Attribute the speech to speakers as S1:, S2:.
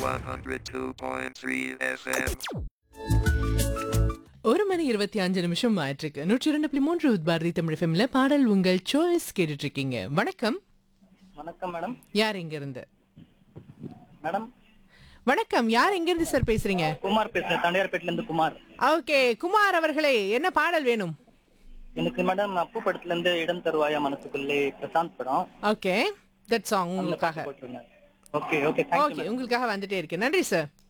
S1: 102.3 FM.
S2: ஒரு மணி இருபத்தி அஞ்சு நிமிஷம் ஆயிட்டிருக்கு நூற்றி இரண்டு புள்ளி மூன்று பாரதி தமிழ் ஃபிலிம்ல பாடல் உங்கள் சாய்ஸ் கேட்டுட்டு இருக்கீங்க வணக்கம்
S3: வணக்கம் மேடம்
S2: யார் இங்க இருந்து
S3: மேடம்
S2: வணக்கம் யார் எங்க இருந்து சார் பேசுறீங்க
S3: குமார் பேசுறேன் தண்டையார்பேட்டில இருந்து குமார்
S2: ஓகே குமார் அவர்களே என்ன பாடல் வேணும்
S3: எனக்கு மேடம் அப்பு படத்துல இருந்து இடம் தருவாயா மனசுக்குள்ளே பிரசாந்த் படம்
S2: ஓகே தட் சாங் உங்களுக்காக
S3: போட்டுருங்க ஓகே ஓகே தேங்க்யூ
S2: ஓகே உங்களுக்காக வந்துட்டே இருக்கு நன்றி சார்